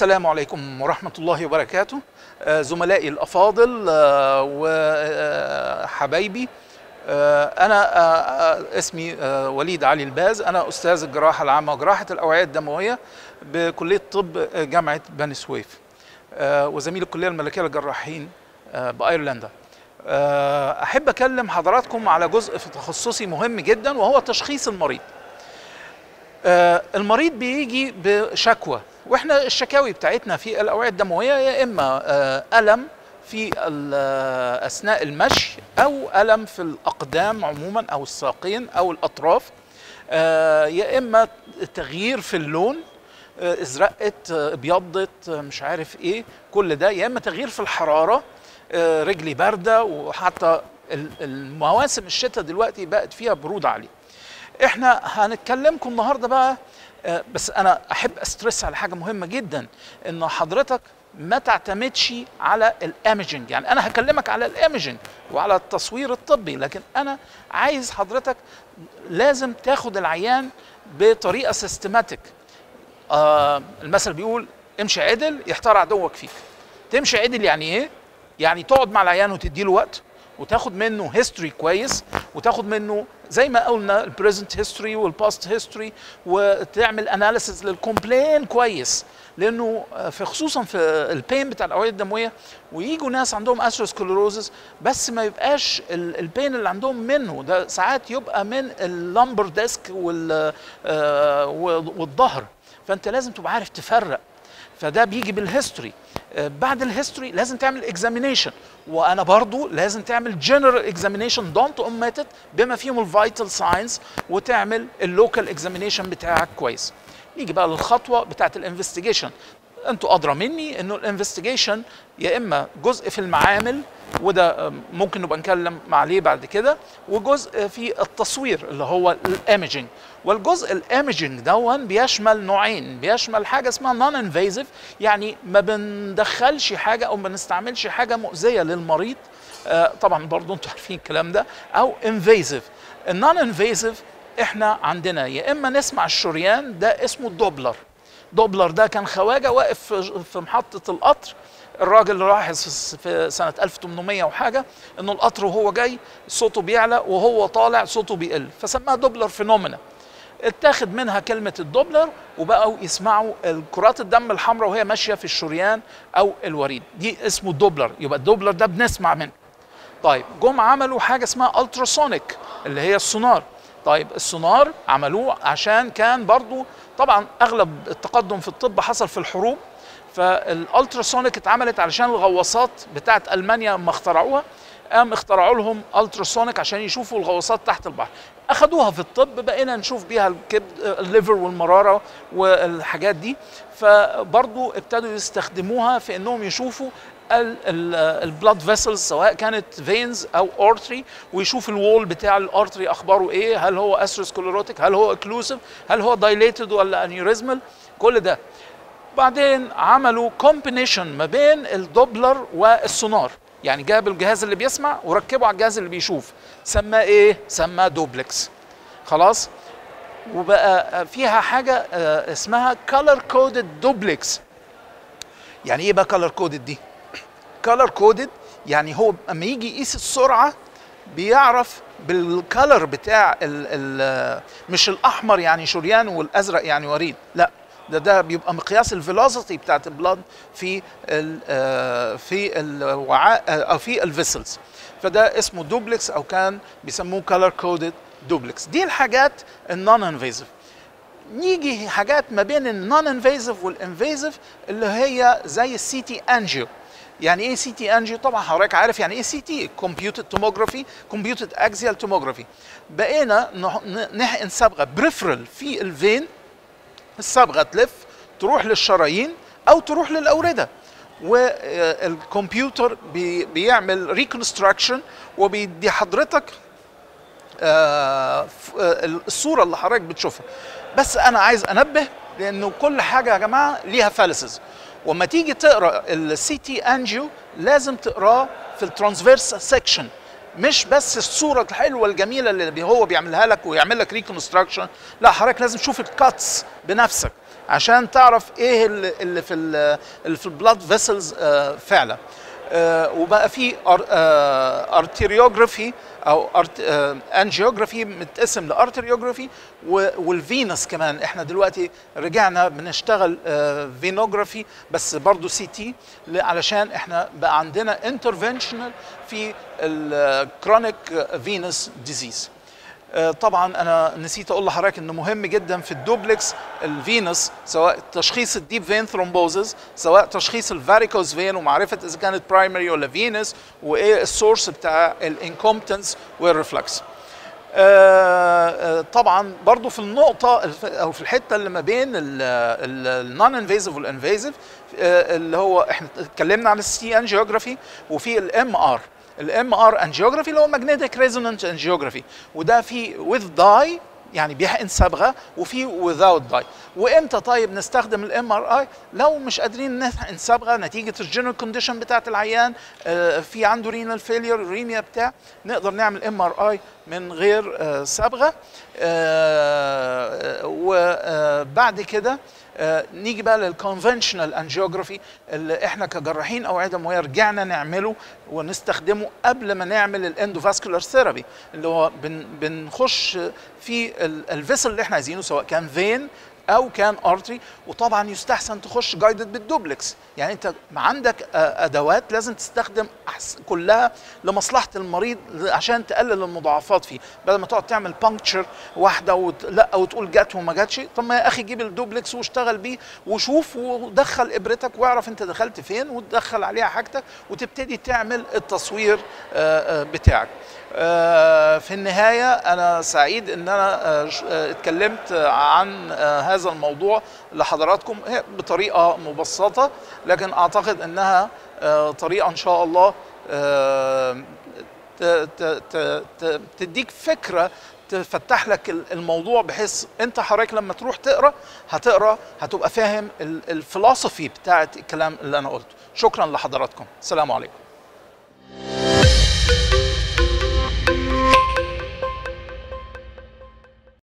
السلام عليكم ورحمة الله وبركاته آه، زملائي الأفاضل آه، وحبايبي آه، أنا آه، آه، اسمي آه، وليد علي الباز أنا أستاذ الجراحة العامة وجراحة الأوعية الدموية بكلية طب جامعة بني سويف آه، وزميل الكلية الملكية للجراحين آه، بأيرلندا آه، أحب أكلم حضراتكم على جزء في تخصصي مهم جدا وهو تشخيص المريض آه، المريض بيجي بشكوى واحنا الشكاوي بتاعتنا في الاوعيه الدمويه يا اما آه، الم في ال- آه، اثناء المشي او الم في الاقدام عموما او الساقين او الاطراف آه، يا اما تغيير في اللون آه، ازرقت آه، ابيضت آه، مش عارف ايه كل ده يا اما تغيير في الحراره آه، رجلي بارده وحتى ال- المواسم الشتاء دلوقتي بقت فيها برود عاليه احنا هنتكلمكم النهارده بقى آه، بس انا احب استرس على حاجه مهمه جدا ان حضرتك ما تعتمدش على الايمجنج يعني انا هكلمك على الايمجنج وعلى التصوير الطبي لكن انا عايز حضرتك لازم تاخد العيان بطريقه سيستماتيك آه المثل بيقول امشي عدل يحتار عدوك فيك تمشي عدل يعني ايه يعني تقعد مع العيان وتدي له وقت وتاخد منه هيستوري كويس وتاخد منه زي ما قلنا البريزنت هيستوري والباست هيستوري وتعمل اناليسيز للكومبلين كويس لانه آه، في خصوصا في البين بتاع الاوعيه الدمويه ويجوا ناس عندهم اثيروسكلروزس بس ما يبقاش ال- البين اللي عندهم منه ده ساعات يبقى من اللمبر ديسك وال آه، والظهر فانت لازم تبقى عارف تفرق فده بيجي بالهيستوري آه، بعد الهيستوري لازم تعمل اكزامينيشن وانا برضو لازم تعمل جنرال اكزامينيشن دونت اوميتد بما فيهم الفيتال ساينس وتعمل اللوكال اكزامينيشن بتاعك كويس نيجي بقى للخطوه بتاعت الانفستيجيشن انتوا ادرى مني انه الانفستيجيشن يا اما جزء في المعامل وده آه، ممكن نبقى نتكلم عليه بعد كده وجزء في التصوير اللي هو الايمجنج والجزء الايمجنج دون بيشمل نوعين بيشمل حاجه اسمها نون انفيزيف يعني ما بندخلش حاجه او ما بنستعملش حاجه مؤذيه للمريض آه، طبعا برضو انتوا عارفين الكلام ده او انفيزيف النون انفيزيف احنا عندنا يا اما نسمع الشريان ده اسمه الدوبلر دوبلر ده كان خواجه واقف في- في محطه القطر الراجل لاحظ في- في سنه 1800 وحاجه انه القطر وهو جاي صوته بيعلى وهو طالع صوته بيقل فسماها دوبلر فينومينا اتاخد منها كلمه الدوبلر وبقوا يسمعوا الكرات الدم الحمراء وهي ماشيه في الشريان او الوريد دي اسمه الدوبلر يبقى الدوبلر ده بنسمع منه طيب جم عملوا حاجه اسمها التراسونيك اللي هي السونار طيب السونار عملوه عشان كان برضو طبعا اغلب التقدم في الطب حصل في الحروب فالالتراسونيك اتعملت علشان الغواصات بتاعت المانيا لما اخترعوها قام اخترعوا لهم التراسونيك عشان يشوفوا الغواصات تحت البحر اخدوها في الطب بقينا نشوف بيها الكبد الليفر والمراره والحاجات دي فبرضو ابتدوا يستخدموها في انهم يشوفوا البلاد فيسلز سواء كانت فينز او اورتري ويشوف الوول بتاع الارتري اخباره ايه هل هو اثيروسكليروتيك هل هو اكلوسيف هل هو دايليتد ولا انيوريزمال كل ده بعدين عملوا كومبينيشن ما بين الدوبلر والسونار يعني جاب الجهاز اللي بيسمع وركبه على الجهاز اللي بيشوف سماه ايه سماه دوبلكس خلاص وبقى فيها حاجه آه، اسمها كولر كودد دوبلكس يعني ايه بقى كولر كودد دي كولر كودد يعني هو اما يجي يقيس السرعه بيعرف بالكلر بتاع ال ال مش الاحمر يعني شريان والازرق يعني وريد لا ده ده بيبقى مقياس الفيلوسيتي بتاعت البلاد في ال آه، في الوعاء آه، او في الفيسلز فده اسمه دوبلكس او كان بيسموه كولر كودد دوبلكس دي الحاجات النون انفيزيف نيجي حاجات ما بين النون انفيزيف والانفيزيف اللي هي زي السي تي انجيو يعني ايه سي تي انجيو طبعا حضرتك عارف يعني ايه سي تي كمبيوتد توموجرافي كمبيوتد اكزيال توموجرافي بقينا نح- ن- نحقن صبغه بريفرال في الفين الصبغه تلف تروح للشرايين او تروح للاورده والكمبيوتر بي بيعمل ريكونستراكشن وبيدي حضرتك آه، ف- آه، الصوره اللي حضرتك بتشوفها بس انا عايز انبه لانه كل حاجه يا جماعه ليها فالسز وما تيجي تقرا السي تي انجيو لازم تقراه في الترانسفيرس سيكشن مش بس الصوره الحلوه الجميله اللي بي- هو بيعملها لك ويعمل لك ريكونستراكشن لا حضرتك لازم تشوف الكاتس بنفسك عشان تعرف ايه اللي اللي في ال- اللي في البلاد فيسلز فعلا آه، وبقى في ارتيريوجرافي او انجيوجرافي متقسم لارتريوجرافي والفينس كمان احنا دلوقتي رجعنا بنشتغل فينوجرافي بس برضو سي تي علشان احنا بقى عندنا انترفنشنال في الكرونيك فينس ديزيز آه، طبعا انا نسيت اقول لحضرتك انه مهم جدا في الدوبلكس الفينس سواء تشخيص الديب فين ثرومبوزز سواء تشخيص الفاريكوز فين ومعرفه اذا كانت برايمري ولا فينس وايه السورس بتاع الانكومبتنس والريفلكس آه، آه، طبعا برضو في النقطة الف- أو في الحتة اللي ما بين النون انفيزيف والانفيزيف اللي هو احنا اتكلمنا عن السي انجيوجرافي وفي الام ار الام ار انجيوجرافي اللي هو ماجنتيك ريزونانس انجيوجرافي وده في وذ داي يعني بيحقن صبغه وفي without داي وامتى طيب نستخدم الام ار اي لو مش قادرين نحقن صبغه نتيجه الجنرال كونديشن بتاعت العيان آه، في عنده رينال فيلير رينيا بتاع نقدر نعمل ام ار اي من غير آه، صبغه وبعد كده آه، نيجي بقى للكونفنشنال انجيوجرافي اللي احنا كجراحين اوعيه دمويه رجعنا نعمله ونستخدمه قبل ما نعمل الاندوفاسكولار ثيرابي اللي هو بن بنخش في الفيسل اللي احنا عايزينه سواء كان فين او كان ارتري وطبعا يستحسن تخش جايدد بالدوبلكس يعني انت عندك آه، ادوات لازم تستخدم أحس- كلها لمصلحه المريض عشان تقلل المضاعفات فيه بدل ما تقعد تعمل بانكتشر واحده وت... لا وتقول جت وما جاتش طب ما يا اخي جيب الدوبلكس واشتغل بيه وشوف ودخل ابرتك واعرف انت دخلت فين وتدخل عليها حاجتك وتبتدي تعمل التصوير آه، آه، بتاعك آه، في النهاية أنا سعيد إن أنا آه، ش- آه، اتكلمت عن آه، هذا الموضوع لحضراتكم هي بطريقة مبسطة لكن أعتقد إنها آه، طريقة إن شاء الله آه، ت- ت- ت- ت- تديك فكرة تفتح لك ال- الموضوع بحيث انت حضرتك لما تروح تقرا هتقرا هتبقى فاهم الفلسفي بتاعت الكلام اللي انا قلته شكرا لحضراتكم السلام عليكم